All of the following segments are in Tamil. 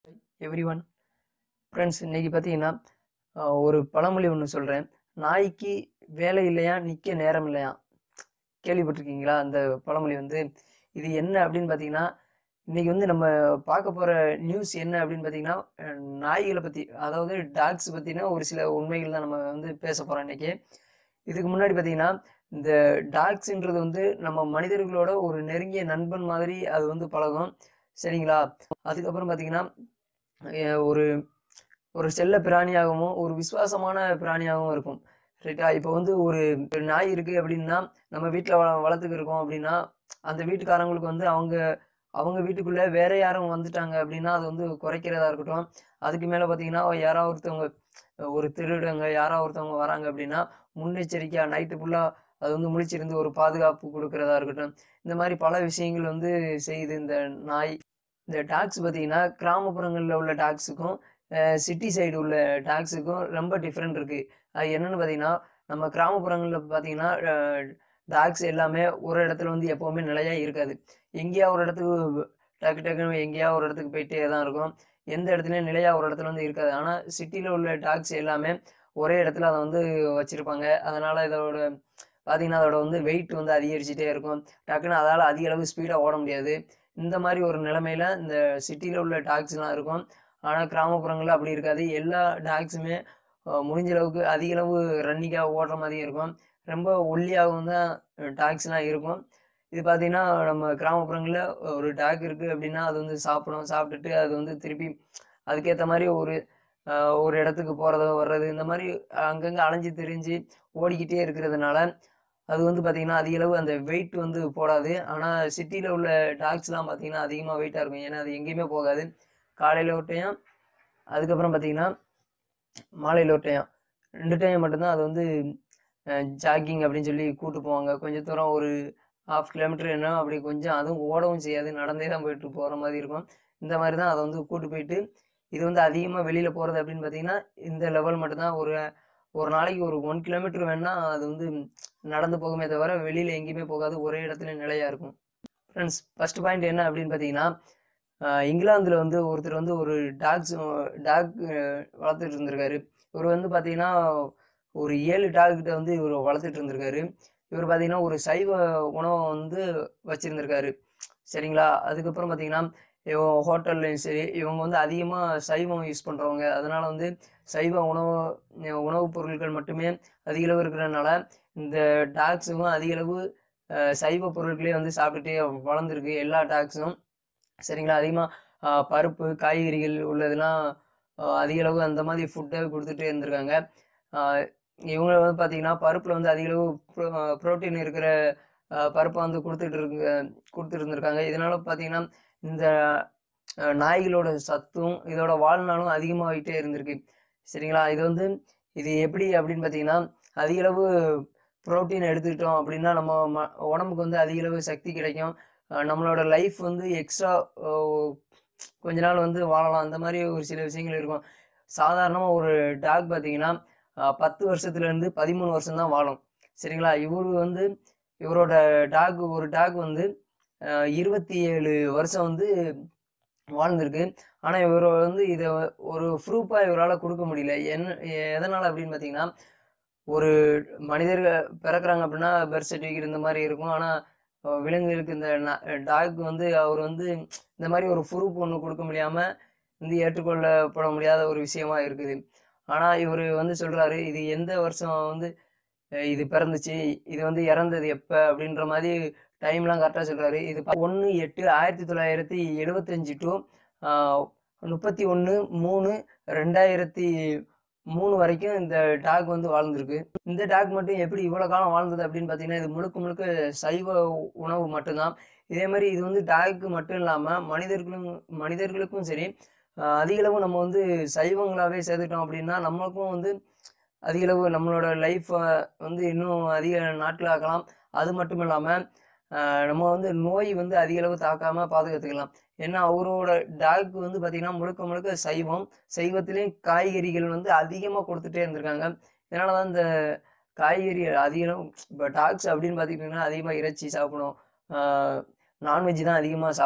எவ்ரி ஒன் ஃப்ரெண்ட்ஸ் இன்னைக்கு பார்த்தீங்கன்னா ஆஹ் ஒரு பழமொழி ஒன்று சொல்கிறேன் நாய்க்கு வேலை இல்லையா நிற்க நேரம் இல்லையா கேள்விப்பட்டிருக்கீங்களா அந்த பழமொழி வந்து இது என்ன அப்படின்னு பார்த்தீங்கன்னா இன்னைக்கு வந்து நம்ம பார்க்க போகிற நியூஸ் என்ன அப்படின்னு பார்த்தீங்கன்னா அஹ் நாய்களை பற்றி அதாவது டாக்ஸ் பற்றினா ஒரு சில உண்மைகள் தான் நம்ம வந்து பேச போகிறோம் இன்னைக்கு இதுக்கு முன்னாடி பார்த்தீங்கன்னா இந்த டாக்ஸ்ன்றது வந்து நம்ம மனிதர்களோட ஒரு நெருங்கிய நண்பன் மாதிரி அது வந்து பழகும் சரிங்களா அதுக்கப்புறம் பார்த்தீங்கன்னா அஹ் ஒரு ஒரு செல்ல பிராணியாகவும் ஒரு விசுவாசமான பிராணியாகவும் இருக்கும் ரைட்டா இப்போ வந்து ஒரு ஒரு நாய் இருக்கு அப்படின்னா நம்ம வீட்டில் வள வளர்த்துக்கு இருக்கோம் அப்படின்னா அந்த வீட்டுக்காரங்களுக்கு வந்து அவங்க அவங்க வீட்டுக்குள்ளே வேற யாரும் வந்துட்டாங்க அப்படின்னா அது வந்து குறைக்கிறதா இருக்கட்டும் அதுக்கு மேலே பார்த்தீங்கன்னா யாராவது ஒருத்தவங்க ஒரு திருடங்க யாராவது ஒருத்தவங்க வராங்க அப்படின்னா முன்னெச்சரிக்கையாக நைட்டு ஃபுல்லாக அது வந்து முழிச்சிருந்து ஒரு பாதுகாப்பு கொடுக்கறதா இருக்கட்டும் இந்த மாதிரி பல விஷயங்கள் வந்து செய்யுது இந்த நாய் இந்த டாக்ஸ் பார்த்தீங்கன்னா கிராமப்புறங்களில் உள்ள டாக்ஸுக்கும் சிட்டி சைடு உள்ள டாக்ஸுக்கும் ரொம்ப டிஃப்ரெண்ட் இருக்குது அது என்னென்னு பார்த்தீங்கன்னா நம்ம கிராமப்புறங்களில் பார்த்தீங்கன்னா டாக்ஸ் எல்லாமே ஒரு இடத்துல வந்து எப்போவுமே நிலையாக இருக்காது எங்கேயா ஒரு இடத்துக்கு டக்கு டக்குன்னு எங்கேயா ஒரு இடத்துக்கு போயிட்டே தான் இருக்கும் எந்த இடத்துலையும் நிலையாக ஒரு இடத்துல வந்து இருக்காது ஆனால் சிட்டியில் உள்ள டாக்ஸ் எல்லாமே ஒரே இடத்துல அதை வந்து வச்சுருப்பாங்க அதனால் இதோட பார்த்தீங்கன்னா அதோட வந்து வெயிட் வந்து அதிகரிச்சுட்டே இருக்கும் டக்குன்னு அதால் அதிக அளவு ஸ்பீடாக ஓட முடியாது இந்த மாதிரி ஒரு நிலைமையில இந்த சிட்டியில் உள்ள டாக்ஸ்லாம் இருக்கும் ஆனால் கிராமப்புறங்களில் அப்படி இருக்காது எல்லா டாக்ஸுமே முடிஞ்ச அளவுக்கு அதிக அளவு ரன்னிங்காக ஓடுற மாதிரி இருக்கும் ரொம்ப ஒல்லியாகவும் தான் டாக்ஸ்லாம் இருக்கும் இது பார்த்தீங்கன்னா நம்ம கிராமப்புறங்களில் ஒரு டாக் இருக்குது அப்படின்னா அது வந்து சாப்பிடும் சாப்பிட்டுட்டு அது வந்து திருப்பி அதுக்கேற்ற மாதிரி ஒரு ஆஹ், ஒரு இடத்துக்கு போகிறதோ வர்றது இந்த மாதிரி அங்கங்கே அலைஞ்சு திரிஞ்சு ஓடிக்கிட்டே இருக்கிறதுனால அது வந்து பார்த்திங்கன்னா அதிக அளவு அந்த வெயிட் வந்து போடாது ஆனால் சிட்டியில் உள்ள டாக்ஸ்லாம் பார்த்தீங்கன்னா அதிகமாக வெயிட்டாக இருக்கும் ஏன்னா அது எங்கேயுமே போகாது காலையில் ஒரு டைம் அதுக்கப்புறம் பார்த்தீங்கன்னா மாலையில் ஒரு டைம் ரெண்டு டைம் மட்டும்தான் அது வந்து ஜாக்கிங் அப்படின்னு சொல்லி கூட்டு போவாங்க கொஞ்சம் தூரம் ஒரு ஹாஃப் கிலோமீட்டர் என்ன அப்படி கொஞ்சம் அதுவும் ஓடவும் செய்யாது நடந்தே தான் போயிட்டு போகிற மாதிரி இருக்கும் இந்த மாதிரி தான் அதை வந்து கூட்டு போயிட்டு இது வந்து அதிகமாக வெளியில் போகிறது அப்படின்னு பார்த்தீங்கன்னா இந்த லெவல் மட்டும்தான் ஒரு ஒரு நாளைக்கு ஒரு ஒன் கிலோமீட்டர் வேணால் அது வந்து நடந்து போகுமே தவிர வெளியில் எங்கேயுமே போகாது ஒரே இடத்துல நிலையாக இருக்கும் ஃப்ரெண்ட்ஸ் ஃபர்ஸ்ட் பாயிண்ட் என்ன அப்படின்னு பார்த்தீங்கன்னா இங்கிலாந்தில் வந்து ஒருத்தர் வந்து ஒரு டாக்ஸ் டாக் வளர்த்துட்டு இருந்திருக்காரு இவர் வந்து பார்த்தீங்கன்னா ஒரு ஏழு டாக் கிட்ட வந்து இவர் வளர்த்துட்டு இருந்திருக்காரு இவர் பார்த்தீங்கன்னா ஒரு சைவ உணவை வந்து வச்சுருந்துருக்காரு சரிங்களா அதுக்கப்புறம் பார்த்தீங்கன்னா இவங்க ஹோட்டல்லையும் சரி இவங்க வந்து அதிகமாக சைவம் யூஸ் பண்ணுறவங்க அதனால வந்து சைவ உணவு உணவுப் பொருட்கள் மட்டுமே அதிக அளவு இருக்கிறதுனால இந்த டாக்ஸுக்கும் அதிக அளவு அஹ், சைவ பொருட்களே வந்து சாப்பிட்டுட்டே வளர்ந்துருக்கு எல்லா டாக்ஸும் சரிங்களா அதிகமாக பருப்பு காய்கறிகள் உள்ளதெல்லாம் அஹ், அதிக அளவு அந்த மாதிரி ஃபுட்டை கொடுத்துட்டே இருந்திருக்காங்க அஹ், இவங்க வந்து பார்த்தீங்கன்னா பருப்பில் வந்து அதிக அளவு ப்ரோட்டீன் இருக்கிற அஹ், பருப்பை வந்து கொடுத்துட்டு இருக்கு கொடுத்துட்டு இருந்திருக்காங்க இதனால பார்த்தீங்கன்னா இந்த அஹ், நாய்களோட சத்தும் இதோட வாழ்நாளும் அதிகமாகிட்டே இருந்திருக்கு சரிங்களா இது வந்து இது எப்படி அப்படின்னு பார்த்தீங்கன்னா அதிக அளவு ப்ரோட்டீன் எடுத்துக்கிட்டோம் அப்படின்னா நம்ம ம- உடம்புக்கு வந்து அதிக அளவு சக்தி கிடைக்கும் அஹ், நம்மளோட லைஃப் வந்து எக்ஸ்ட்ரா கொஞ்ச நாள் வந்து வாழலாம் அந்த மாதிரி ஒரு சில விஷயங்கள் இருக்கும் சாதாரணமாக ஒரு டாக் பார்த்தீங்கன்னா அஹ், பத்து வருஷத்துலேருந்து பதிமூணு வருஷம் தான் வாழும் சரிங்களா இவரு வந்து இவரோட டாக் ஒரு டாக் வந்து அஹ், இருபத்தி ஏழு வருஷம் வந்து வாழ்ந்திருக்கு ஆனால் இவர் வந்து இதை ஒரு ப்ரூஃபாக இவரால் கொடுக்க முடியல என்ன எதனால் அப்படின்னு பார்த்தீங்கன்னா ஒரு மனிதர்கள் பிறக்குறாங்க அப்படின்னா பர்த் சர்டிஃபிகேட் இந்த மாதிரி இருக்கும் ஆனால் விலங்குகளுக்கு இந்த டாக் வந்து அவர் வந்து இந்த மாதிரி ஒரு ப்ரூஃப் ஒன்று கொடுக்க முடியாமல் வந்து ஏற்றுக்கொள்ளப்பட முடியாத ஒரு விஷயமா இருக்குது ஆனால் இவர் வந்து சொல்கிறாரு இது எந்த வருஷம் வந்து அஹ், இது பிறந்துச்சு இது வந்து இறந்தது எப்போ அப்படின்ற மாதிரி டைம்லாம் கரெக்டாக சொல்கிறாரு இது ஒன்று எட்டு ஆயிரத்தி தொள்ளாயிரத்தி எழுபத்தஞ்சி டு முப்பத்தி ஒன்று மூணு ரெண்டாயிரத்தி மூணு வரைக்கும் இந்த டாக் வந்து வாழ்ந்திருக்கு இந்த டாக் மட்டும் எப்படி இவ்வளோ காலம் வாழ்ந்தது அப்படின்னு பார்த்தீங்கன்னா இது முழுக்க முழுக்க சைவ உணவு மட்டும்தான் இதே மாதிரி இது வந்து டாக்கு மட்டும் இல்லாமல் மனிதர்களும் மனிதர்களுக்கும் சரி ஆஹ் அதிக அளவு நம்ம வந்து சைவங்களாகவே சேர்த்துட்டோம் அப்படின்னா நம்மளுக்கும் வந்து அதிக அளவு நம்மளோட லைஃப்பை வந்து இன்னும் அதிக நாட்கள் ஆக்கலாம் அது மட்டும் இல்லாமல் நம்ம வந்து நோய் வந்து அதிக அளவு தாக்காமல் பாதுகாத்துக்கலாம் ஏன்னா அவரோட டாக் வந்து பார்த்திங்கன்னா முழுக்க முழுக்க சைவம் சைவத்திலையும் காய்கறிகள் வந்து அதிகமாக கொடுத்துட்டே இருந்திருக்காங்க இதனால தான் இந்த காய்கறி அதிகம் இப்போ டாக்ஸ் அப்படின்னு பார்த்துக்கிட்டிங்கன்னா அதிகமாக இறைச்சி சாப்பிடும் நான்வெஜ் தான் அதிகமாக சாப்பிடும்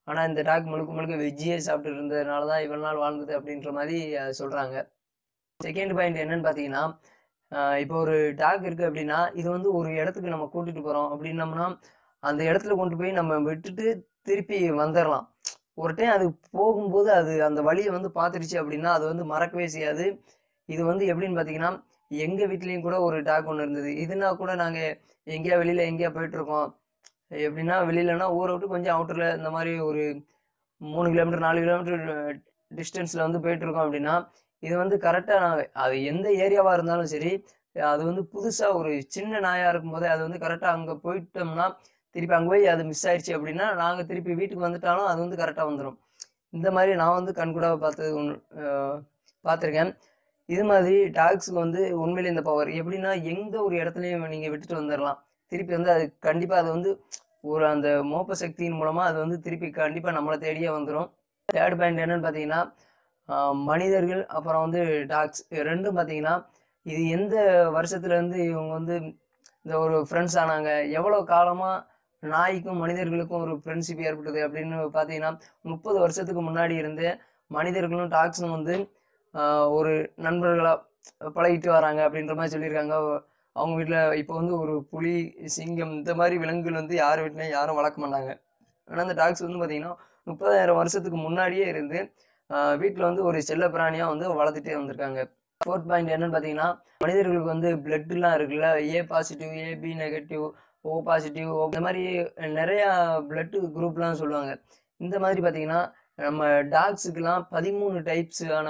ஆனால் இந்த டாக் முழுக்க முழுக்க வெஜ்ஜியே சாப்பிட்டு இருந்ததுனால தான் இவ்வளோ நாள் வாழ்ந்தது அப்படின்ற மாதிரி அஹ், சொல்றாங்க செகண்ட் பாயிண்ட் என்னன்னு பார்த்தீங்கன்னா ஆஹ் இப்போ ஒரு டாக் இருக்கு அப்படின்னா இது வந்து ஒரு இடத்துக்கு நம்ம கூட்டிட்டு போறோம் அப்படின்னம்னா அந்த இடத்துல கொண்டு போய் நம்ம விட்டுட்டு திருப்பி வந்துடலாம் ஒரு டைம் அது போகும்போது அது அந்த வழியை வந்து பார்த்துருச்சு அப்படின்னா அது வந்து மறக்கவே செய்யாது இது வந்து எப்படின்னு பார்த்தீங்கன்னா எங்க வீட்லயும் கூட ஒரு டாக் ஒன்று இருந்தது இதுனா கூட நாங்க எங்கேயா வெளியில எங்கேயா போயிட்டு இருக்கோம் எப்படின்னா வெளியிலனா ஊரை விட்டு கொஞ்சம் அவுட்டர்ல இந்த மாதிரி ஒரு மூணு கிலோமீட்டர் நாலு கிலோமீட்டர் டிஸ்டன்ஸ்ல வந்து போயிட்டு இருக்கோம் அப்படின்னா இது வந்து கரெக்டாக நாங்கள் அது எந்த ஏரியாவாக இருந்தாலும் சரி அது வந்து புதுசாக ஒரு சின்ன நாயாக இருக்கும்போதே அது வந்து கரெக்டாக அங்கே போயிட்டோம்னா திருப்பி அங்கே போய் அது மிஸ் ஆயிடுச்சு அப்படின்னா நாங்கள் திருப்பி வீட்டுக்கு வந்துட்டாலும் அது வந்து கரெக்டாக வந்துடும் இந்த மாதிரி நான் வந்து கண்கூடாக பார்த்தது ஒன்று பார்த்துருக்கேன் இது மாதிரி டாக்ஸுக்கு வந்து உண்மையிலே இந்த பவர் எப்படின்னா எந்த ஒரு இடத்துலையும் நீங்கள் விட்டுட்டு வந்துடலாம் திருப்பி வந்து அது கண்டிப்பாக அது வந்து ஒரு அந்த மோப்ப சக்தியின் மூலமாக அது வந்து திருப்பி கண்டிப்பாக நம்மளை தேடியே வந்துடும் தேர்ட் பாயிண்ட் என்னன்னு பார்த்தீங்கன்னா ஆஹ் மனிதர்கள் அப்புறம் வந்து டாக்ஸ் ரெண்டும் பார்த்தீங்கன்னா இது எந்த வருஷத்துல இருந்து இவங்க வந்து இந்த ஒரு ஃப்ரெண்ட்ஸ் ஆனாங்க எவ்வளோ காலமாக நாய்க்கும் மனிதர்களுக்கும் ஒரு ஃப்ரெண்ட்ஷிப் ஏற்பட்டது அப்படின்னு பார்த்தீங்கன்னா முப்பது வருஷத்துக்கு முன்னாடி இருந்தே மனிதர்களும் டாக்ஸும் வந்து ஆஹ் ஒரு நண்பர்களாக பழகிட்டு வராங்க அப்படின்ற மாதிரி சொல்லியிருக்காங்க அவங்க வீட்டில் இப்போ வந்து ஒரு புலி சிங்கம் இந்த மாதிரி விலங்குகள் வந்து யார் வீட்லையும் யாரும் வளர்க்க மாட்டாங்க ஆனால் அந்த டாக்ஸ் வந்து பார்த்தீங்கன்னா முப்பதாயிரம் வருஷத்துக்கு முன்னாடியே இருந்து வீட்டில் வந்து ஒரு செல்ல பிராணியாக வந்து வளர்த்துட்டே வந்திருக்காங்க ஃபோர்த் பாயிண்ட் என்னன்னு பார்த்தீங்கன்னா மனிதர்களுக்கு வந்து பிளட்லாம் இருக்குல்ல A positive A B negative O positive இந்த மாதிரி நிறையா பிளட் குரூப்லாம் சொல்லுவாங்க இந்த மாதிரி பார்த்தீங்கன்னா நம்ம டாக்ஸுக்கெல்லாம் பதிமூணு டைப்ஸான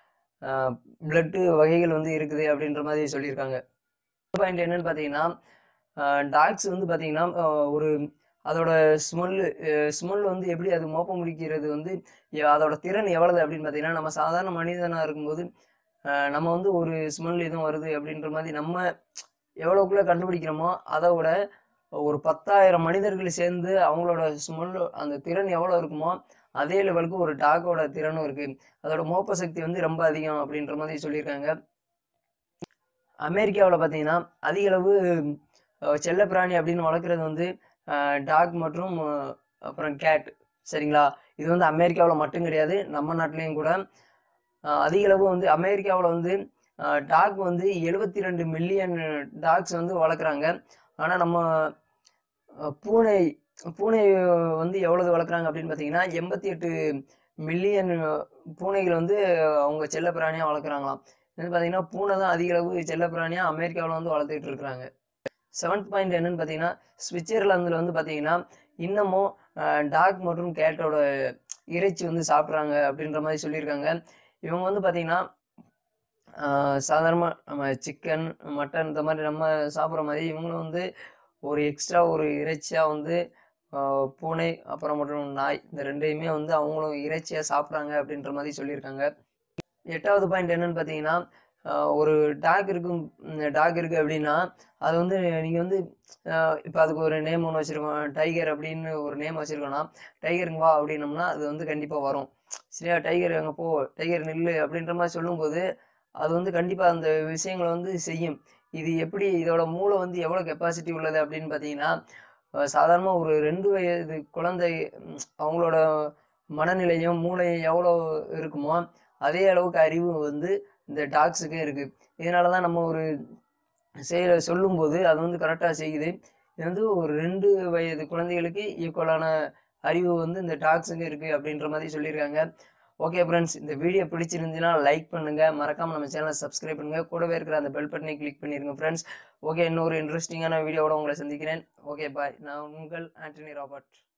பிளட்டு வகைகள் வந்து இருக்குது அப்படின்ற மாதிரி சொல்லியிருக்காங்க பாயிண்ட் என்னன்னு பார்த்தீங்கன்னா டாக்ஸ் வந்து பார்த்தீங்கன்னா ஆஹ் ஒரு அதோட ஸ்மெல் ஸ்மெல் வந்து எப்படி அது மோப்பம் முடிக்கிறது வந்து எ- அதோட திறன் எவ்வளவு அப்படின்னு பார்த்தீங்கன்னா நம்ம சாதாரண மனிதனாக இருக்கும்போது ஆஹ் நம்ம வந்து ஒரு ஸ்மெல் எதுவும் வருது அப்படின்ற மாதிரி நம்ம எவ்வளோக்குள்ள கண்டுபிடிக்கிறோமோ அதை விட ஒரு பத்தாயிரம் மனிதர்கள் சேர்ந்து அவங்களோட ஸ்மெல் அந்த திறன் எவ்வளோ இருக்குமோ அதே லெவலுக்கு ஒரு டாகோட திறனும் இருக்கு அதோட மோப்ப சக்தி வந்து ரொம்ப அதிகம் அப்படின்ற மாதிரி சொல்லியிருக்காங்க அமெரிக்காவில் பார்த்தீங்கன்னா அதிக அளவு அஹ், செல்லப்பிராணி அப்படின்னு வளர்க்குறது வந்து டாக் மற்றும் அஹ், அப்புறம் கேட் சரிங்களா இது வந்து அமெரிக்காவில் மட்டும் கிடையாது நம்ம நாட்டிலையும் கூட அஹ், அதிக அளவு வந்து அமெரிக்காவில் வந்து டாக் வந்து எழுபத்தி ரெண்டு மில்லியன் டாக்ஸ் வந்து வளர்க்குறாங்க ஆனால் நம்ம அஹ், பூனை பூனை வந்து எவ்வளவு வளர்க்குறாங்க அப்படின்னு பார்த்தீங்கன்னா எண்பத்தி எட்டு மில்லியன் பூனைகள் வந்து அவங்க செல்லப்பிராணியாக வளர்க்குறாங்களாம் இது பார்த்தீங்கன்னா பூனை தான் அதிக அளவு செல்லப்பிராணியாக அமெரிக்காவில் வந்து வளர்த்துக்கிட்டு இருக்கிறாங்க செவன்த் பாயிண்ட் என்னன்னு பார்த்தீங்கன்னா சுவிட்சர்லாந்தில் வந்து பார்த்தீங்கன்னா இன்னமும் டாக் மற்றும் கேட்டோட இறைச்சி வந்து சாப்பிட்றாங்க அப்படின்ற மாதிரி சொல்லியிருக்காங்க இவங்க வந்து பார்த்தீங்கன்னா சாதாரணமாக நம்ம சிக்கன் மட்டன் இந்த மாதிரி நம்ம சாப்பிட்ற மாதிரி இவங்களும் வந்து ஒரு எக்ஸ்ட்ரா ஒரு இறைச்சியாக வந்து ஆஹ் பூனை அப்புறம் மற்றும் நாய் இந்த ரெண்டையுமே வந்து அவங்களும் இறைச்சியாக சாப்பிட்றாங்க அப்படின்ற மாதிரி சொல்லியிருக்காங்க எட்டாவது பாயிண்ட் என்னன்னு பார்த்தீங்கன்னா ஆஹ் ஒரு டாக் இருக்கும் டாக் இருக்கு அப்படின்னா அது வந்து நீங்கள் வந்து இப்போ அதுக்கு ஒரு நேம் ஒன்று வச்சுருக்கோம் டைகர் அப்படின்னு ஒரு நேம் வச்சுருக்கோன்னா டைகருங்க வா அப்படின்னம்னா அது வந்து கண்டிப்பாக வரும் சரியா டைகர் அங்கே போ டைகர் நில்லு அப்படின்ற மாதிரி சொல்லும்போது அது வந்து கண்டிப்பாக அந்த விஷயங்களை வந்து செய்யும் இது எப்படி இதோட மூளை வந்து எவ்வளோ கெப்பாசிட்டி உள்ளது அப்படின்னு பார்த்தீங்கன்னா சாதாரணமாக ஒரு ரெண்டு வயது குழந்தை ம், அவங்களோட மனநிலையும் மூளையும் எவ்வளோ இருக்குமோ அதே அளவுக்கு அறிவு வந்து இந்த டாக்ஸுக்கு இருக்கு இதனால தான் நம்ம ஒரு செயலை சொல்லும்போது அது வந்து கரெக்டாக செய்யுது இது வந்து ஒரு ரெண்டு வயது குழந்தைகளுக்கு ஈக்குவலான அறிவு வந்து இந்த டாக்ஸுக்கு இருக்கு அப்படின்ற மாதிரி சொல்லியிருக்காங்க ஓகே ஃப்ரெண்ட்ஸ் இந்த வீடியோ பிடிச்சிருந்துச்சுன்னா லைக் பண்ணுங்க மறக்காம நம்ம சேனலை சப்ஸ்கிரைப் பண்ணுங்க கூடவே இருக்கிற அந்த பெல் பட்டனை கிளிக் பண்ணிருங்க ஃப்ரெண்ட்ஸ் ஓகே இன்னொரு இன்ட்ரெஸ்டிங்கான வீடியோவோட உங்களை சந்திக்கிறேன் ஓகே பாய் நான் உங்கள் ஆண்டனி ராபர்ட்